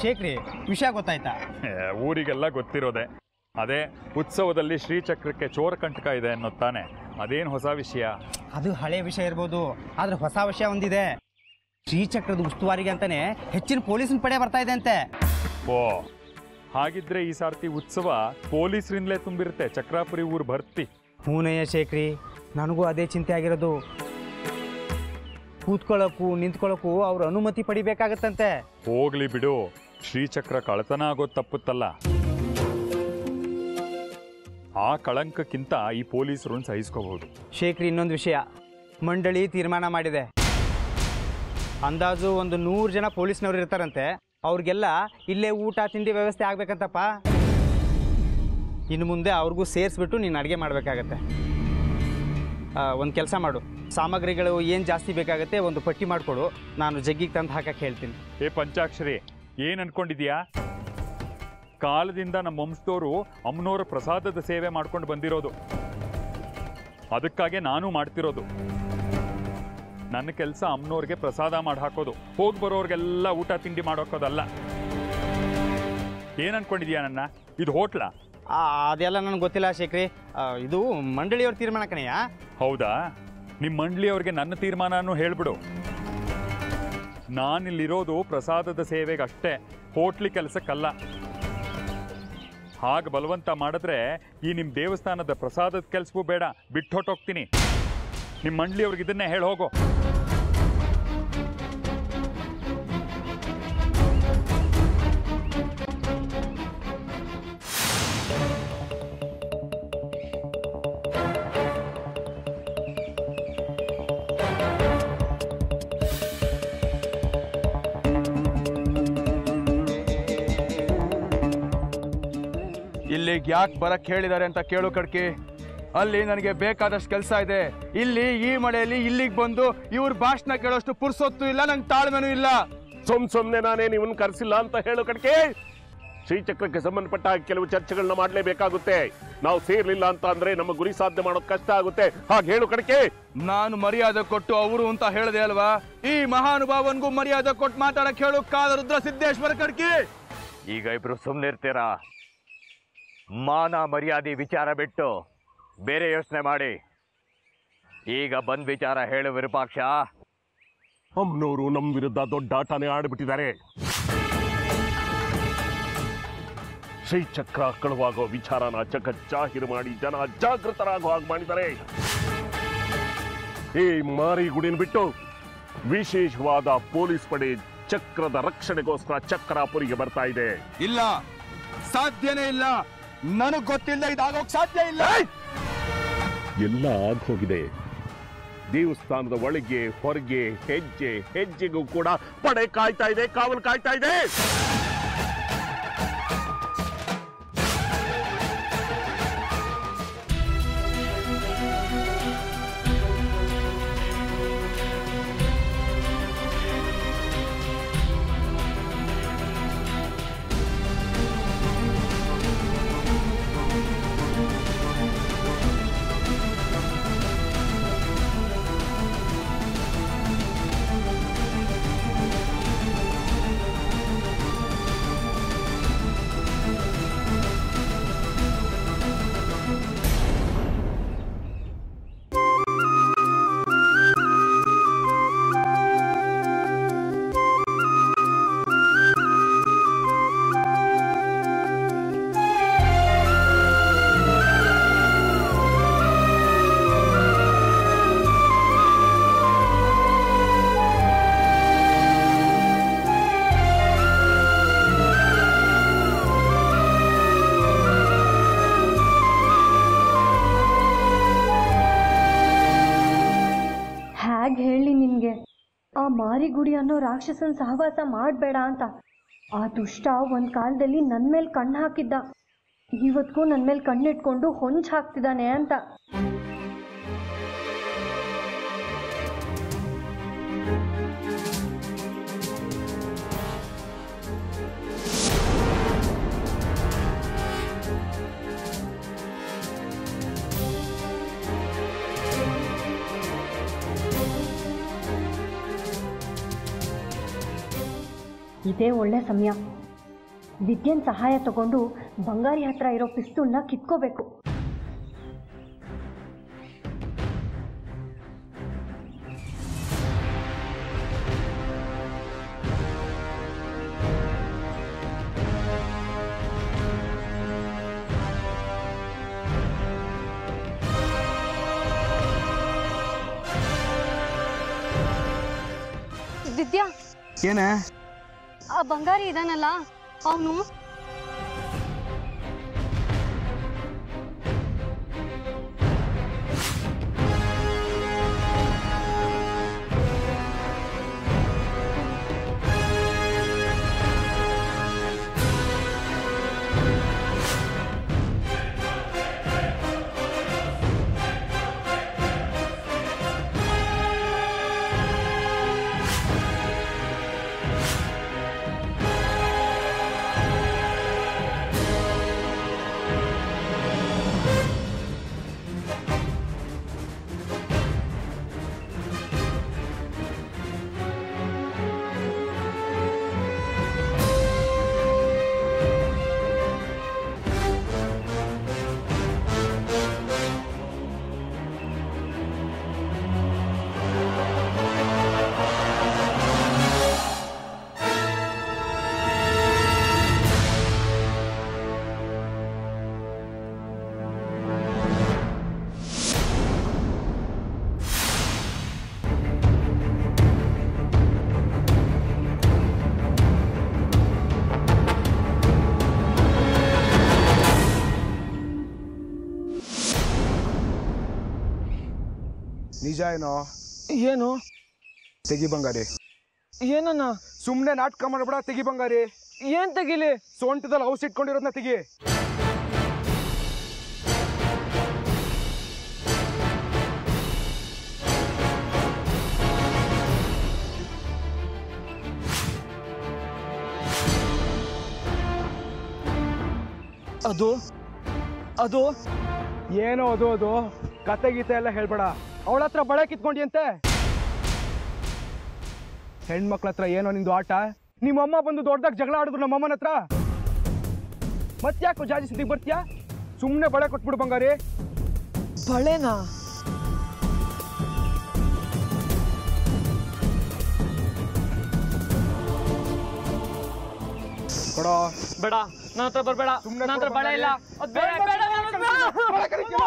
ಶೇಖ್ರಿ ವಿಷಯ ಗೊತ್ತಾಯ್ತಾ ಏ, ಊರಿಗೆಲ್ಲ ಗೊತ್ತಿರೋದೆ ಅದೇ ಉತ್ಸವದಲ್ಲಿ ಶ್ರೀಚಕ್ರಕ್ಕೆ ಚೋರ ಕಂಟಕ ಇದೆ ಅನ್ನೋದು ತಾನೆ ಅದೇನು ಹೊಸ ವಿಷಯ ಅದು ಹಳೆ ವಿಷಯ ಇರ್ಬೋದು ಆದ್ರೆ ಹೊಸ ವಿಷಯ ಒಂದಿದೆ ಶ್ರೀಚಕ್ರದ ಉಸ್ತುವಾರಿಗೆ ಅಂತಾನೆ ಹೆಚ್ಚಿನ ಪೊಲೀಸಿನ ಪಡೆ ಬರ್ತಾ ಇದೆ ಅಂತೆ ಓ ಹಾಗಿದ್ರೆ ಈ ಸಾರ್ತಿ ಉತ್ಸವ ಪೊಲೀಸರಿಂದಲೇ ತುಂಬಿರುತ್ತೆ ಚಕ್ರಾಪುರಿ ಊರು ಭರ್ತಿ ಹೂನಯ್ಯ ಶೇಖ್ರಿ ನನಗೂ ಅದೇ ಚಿಂತೆ ಆಗಿರೋದು ಕೂತ್ಕೊಳ್ಳೋಕ್ಕೂ ನಿಂತ್ಕೊಳ್ಳೋಕ್ಕೂ ಅವ್ರ ಅನುಮತಿ ಪಡಿಬೇಕಾಗತ್ತಂತೆ ಹೋಗ್ಲಿ ಬಿಡು ಶ್ರೀಚಕ್ರ ಕಳತನ ಆಗೋದು ತಪ್ಪುತ್ತಲ್ಲ ಆ ಕಳಂಕಕ್ಕಿಂತ ಈ ಪೊಲೀಸರನ್ನು ಸಹಿಸ್ಕೋಬಹುದು ಶೇಖ್ರಿ ಇನ್ನೊಂದು ವಿಷಯ ಮಂಡಳಿ ತೀರ್ಮಾನ ಮಾಡಿದೆ ಅಂದಾಜು ಒಂದು ನೂರು ಜನ ಪೊಲೀಸ್ನವ್ರು ಇರ್ತಾರಂತೆ ಅವ್ರಿಗೆಲ್ಲ ಇಲ್ಲೇ ಊಟ ತಿಂಡಿ ವ್ಯವಸ್ಥೆ ಆಗ್ಬೇಕಂತಪ್ಪ ಇನ್ನು ಮುಂದೆ ಅವ್ರಿಗೂ ಸೇರಿಸ್ಬಿಟ್ಟು ನೀನು ಅಡುಗೆ ಮಾಡಬೇಕಾಗತ್ತೆ ಒಂದು ಕೆಲಸ ಮಾಡು ಸಾಮಗ್ರಿಗಳು ಏನು ಜಾಸ್ತಿ ಬೇಕಾಗುತ್ತೆ ಒಂದು ಪಟ್ಟಿ ಮಾಡಿಕೊಡು ನಾನು ಜಗ್ಗಿಗೆ ತಂದು ಹಾಕಕ್ಕೆ ಹೇಳ್ತೀನಿ ಏ ಪಂಚಾಕ್ಷರಿ ಏನ್ ಅನ್ಕೊಂಡಿದ್ಯಾ ಕಾಲದಿಂದ ನಮ್ಮ ವಂಶದವರು ಅಮ್ಮನವರ ಪ್ರಸಾದದ ಸೇವೆ ಮಾಡ್ಕೊಂಡು ಬಂದಿರೋದು ಅದಕ್ಕಾಗೆ ನಾನು ಮಾಡ್ತಿರೋದು ನನ್ನ ಕೆಲಸ ಅಮ್ಮನವ್ರಿಗೆ ಪ್ರಸಾದ ಮಾಡಿ ಹಾಕೋದು ಹೋಗಿ ಬರೋರ್ಗೆಲ್ಲ ಊಟ ತಿಂಡಿ ಮಾಡೋಕೋದಲ್ಲ ಏನ್ ಅನ್ಕೊಂಡಿದ್ಯಾ ನನ್ನ ಇದು ಹೋಟ್ಲಾ ಆ, ಅದೆಲ್ಲ ನನಗೆ ಗೊತ್ತಿಲ್ಲ ಶೇಖ್ರಿ ಆ, ಇದು ಮಂಡಳಿಯವ್ರ ತೀರ್ಮಾನ ಕಣಯ್ಯ ಹೌದಾ ನಿಮ್ಮ ಮಂಡ್ಲಿಯವ್ರಿಗೆ ನನ್ನ ತೀರ್ಮಾನನೂ ಹೇಳ್ಬಿಡು ನಾನಿಲ್ಲಿರೋದು ಪ್ರಸಾದದ ಸೇವೆಗಷ್ಟೇ ಹೋಟ್ಲಿ ಕೆಲಸಕ್ಕಲ್ಲ ಹಾಗೆ ಬಲವಂತ ಮಾಡಿದ್ರೆ ಈ ನಿಮ್ಮ ದೇವಸ್ಥಾನದ ಪ್ರಸಾದದ ಕೆಲಸವೂ ಬೇಡ ಬಿಟ್ಟು ಹೊಟ್ಟೋಗ್ತೀನಿ ನಿಮ್ಮ ಮಂಡ್ಲಿಯವ್ರಿಗೆ ಇದನ್ನೇ ಹೇಳಿ ಹೋಗೋ ಇಲ್ಲಿಗೆ ಯಾಕೆ ಬರಕ್ ಹೇಳಿದ್ದಾರೆ ಅಂತ ಕೇಳು ಕಡ್ಕಿ ಅಲ್ಲಿ ನನಗೆ ಬೇಕಾದಷ್ಟು ಕೆಲಸ ಇದೆ ಇಲ್ಲಿ ಈ ಮಳೆಯಲ್ಲಿ ಇಲ್ಲಿಗೆ ಬಂದು ಇವ್ರ ಭಾಷಣ ಕೇಳೋಷ್ಟು ಪುರ್ಸೊತ್ತು ಇಲ್ಲ ನಂಗೆ ತಾಳ್ಮೆನೂ ಇಲ್ಲ ಸುಮ್ ಸುಮ್ನೆ ನಾನೇ ಇವನ್ ಕರೆಸಿಲ್ಲ ಅಂತ ಹೇಳು ಕಡ್ಕೆ ಶ್ರೀಚಕ್ರಕ್ಕೆ ಸಂಬಂಧಪಟ್ಟ ಕೆಲವು ಚರ್ಚೆಗಳನ್ನ ಮಾಡಲೇಬೇಕಾಗುತ್ತೆ ನಾವು ಸೇರ್ಲಿಲ್ಲ ಅಂತ ಅಂದ್ರೆ ನಮ್ಮ ಗುರಿ ಸಾಧನೆ ಮಾಡೋದು ಕಷ್ಟ ಆಗುತ್ತೆ ಹಾಗೆ ಹೇಳು ಕಡ್ಕೆ ನಾನು ಮರ್ಯಾದೆ ಕೊಟ್ಟು ಅವರು ಅಂತ ಹೇಳಿದೆ ಅಲ್ವಾ ಈ ಮಹಾನುಭಾವನ್ಗೂ ಮರ್ಯಾದೆ ಕೊಟ್ಟು ಮಾತಾಡಕ್ ಹೇಳು ಕಾದ ರುದ್ರ ಸಿದ್ದೇಶ್ವರ ಕಡ್ಕಿ ಈಗ ಇಬ್ರು ಸುಮ್ಮನಿರ್ತೀರಾ ಮಾನ ಮರ್ಯಾದೆ ವಿಚಾರ ಬಿಟ್ಟು ಬೇರೆ ಯೋಚನೆ ಮಾಡಿ ಈಗ ಬಂದ್ ವಿಚಾರ ಹೇಳು ವಿರೂಪಾಕ್ಷ ಅಮ್ನೋರು ನಮ್ ವಿರುದ್ಧ ದೊಡ್ಡ ಆಟನೇ ಆಡ್ಬಿಟ್ಟಿದ್ದಾರೆ ಶ್ರೀಚಕ್ರ ಕಳುವಾಗೋ ವಿಚಾರನ ಜಗಜ್ಜಾಹಿರು ಮಾಡಿ ಜನ ಜಾಗೃತರಾಗೋ ಹಾಗೆ ಮಾಡಿದ್ದಾರೆ ಈ ಮಾರಿ ಗುಡಿನ ಬಿಟ್ಟು ವಿಶೇಷವಾದ ಪೊಲೀಸ್ ಪಡೆ ಚಕ್ರದ ರಕ್ಷಣೆಗೋಸ್ಕರ ಚಕ್ರಾಪುರಿಗೆ ಬರ್ತಾ ಇದೆ ಇಲ್ಲ ಸಾಧ್ಯನೇ ಇಲ್ಲ ನನಗ್ ಗೊತ್ತಿಲ್ಲ ಇದಾಗೋಕ್ ಸಾಧ್ಯ ಇಲ್ಲ ಎಲ್ಲ ಆಗೋಗಿದೆ ದೇವಸ್ಥಾನದ ಒಳಗೆ ಹೊರಗೆ ಹೆಜ್ಜೆ ಹೆಜ್ಜೆಗೂ ಕೂಡ ಪಡೆ ಕಾಯ್ತಾ ಇದೆ ಕಾವಲು ಕಾಯ್ತಾ ಇದೆ ಹೇಗೆ ಹೇಳಿ ನಿನಗೆ ಆ ಮಾರಿಗುಡಿ ಅನ್ನೋ ರಾಕ್ಷಸನ ಸಹವಾಸ ಮಾಡಬೇಡ ಅಂತ ಆ ದುಷ್ಟ ಒಂದು ಕಾಲದಲ್ಲಿ ನನ್ನ ಮೇಲೆ ಕಣ್ಣು ಹಾಕಿದ್ದ ಇವತ್ತಿಗೂ ನನ್ನ ಮೇಲೆ ಕಣ್ಣಿಟ್ಕೊಂಡು ಹೊಂಚ್ ಹಾಕ್ತಿದ್ದಾನೆ ಅಂತ ಇದೇ ಒಳ್ಳೆ ಸಮಯ ವಿದ್ಯನ್ ಸಹಾಯ ತಗೊಂಡು ಬಂಗಾರಿ ಹತ್ರ ಇರೋ ಪಿಸ್ತೂಲ್ನ ಕಿತ್ಕೋಬೇಕು ವಿದ್ಯಾ ಏನೇ ಆ ಬಂಗಾರಿ ಇದಾನಲ್ಲ ಅವನು ನಿಜ ಏನೋ ಏನು ತೆಗಿ ಬಂಗಾರಿ ಏನನ್ನ ಸುಮ್ಮನೆ ನಾಟಕ ಮಾಡಬೇಡ ತೆಗಿ ಬಂಗಾರಿ ಏನ್ ತೆಗಿಲಿ ಸೊಂಟದಲ್ಲಿ ಔಸ್ ಇಟ್ಕೊಂಡಿರೋದನ್ನ ತೆಗಿ ಅದು ಅದು ಏನೋ ಅದು ಅದು ಕತೆ ಗೀತೆ ಎಲ್ಲ ಹೇಳ್ಬೇಡ ಅವಳ ಹತ್ರ ಬಳೆ ಕಿತ್ಕೊಂಡ್ಯಂತೆ ಹೆಣ್ಮಕ್ಳ ಹತ್ರ ಏನೋ ನಿಂದು ಆಟ ನಿಮ್ಮಮ್ಮ ಬಂದು ದೊಡ್ಡದಾಗಿ ಜಗಳ ಆಡಿದ್ರು ನಮ್ಮಮ್ಮನ ಹತ್ರ ಮತ್ತ್ಯಾಕೋ ಜಾಜಿ ಸುದ್ದಿಗೆ ಬರ್ತೀಯಾ ಸುಮ್ಮನೆ ಬಳೆ ಕೊಟ್ಬಿಡು ಬಂಗಾರಿ ಬಳೆನಾ ಕೊಡೋ ಬೇಡ ನನ್ನ ಹತ್ರ ಬರ್ಬೇಡ ಸುಮ್ನೆ ನನ್ನ ಹತ್ರ ಕೊಡು ಬಳೆ ಇಲ್ಲ ಬಂಗಾರಿ. ಅದ್ ಬೇಡ, ಬೇಡ, ಬೇಡ, ಬೇಡ. ಬಳೆ ಕರಿತೀಯ?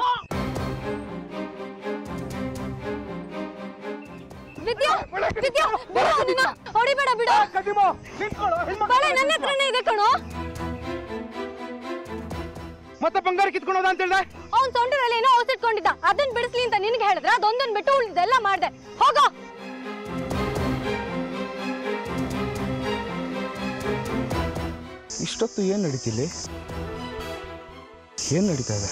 ವಿದ್ಯಾ ವಿದ್ಯಾ ಬಿಡು ಅವನನ್ನ ಹೊಡಿಬೇಡ ಬಿಡು ಕದಿಮೋ, ನಿಂತ್ಕೊಳ್ಳೋ, ಹೆಣ್ಮಕ್ಳು ಬಳೆ ನನ್ನ ಹತ್ರನೇ ಇದೆ ಕಣೋ ಮತ್ತೆ ಬಂಗಾರ ಕಿತ್ಕೊಳೋದ ಅಂತ ಹೇಳ್ದೆ ಅವ್ನ್ ಸೊಂಟದಲ್ಲಿ ಏನೋ ಔಸಿಟ್ಕೊಂಡಿದ್ದ ಅದನ್ನ ಬಿಡಿಸ್ಲಿ ಅಂತ ನಿನ್ಗೆ ಹೇಳಿದ್ರೆ ಅದೊಂದನ್ ಬಿಟ್ಟು ಉಳಿದೆಲ್ಲ ಮಾಡ್ದೆ ಹೋಗೋ ಇಷ್ಟೊತ್ತು ಏನ್ ನಡೀತಿಲ್ಲಿ ಏನ್ ನಡೀತಾ ಇದೆ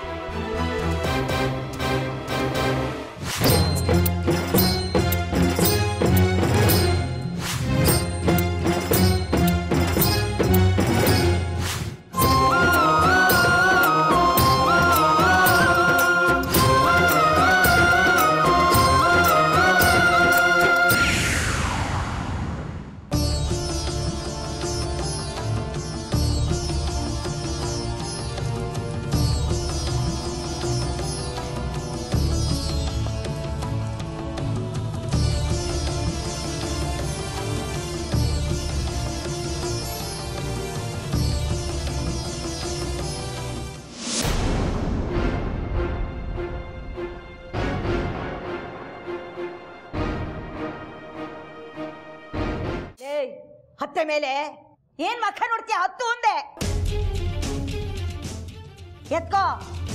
ಏಯ್ ಹತ್ತೆ ಮೇಲೆ ಏನ್ ಮಕ್ಕ ನೋಡ್ತೀಯ ಹತ್ತು ಒಂದೆ ಎತ್ಕೋ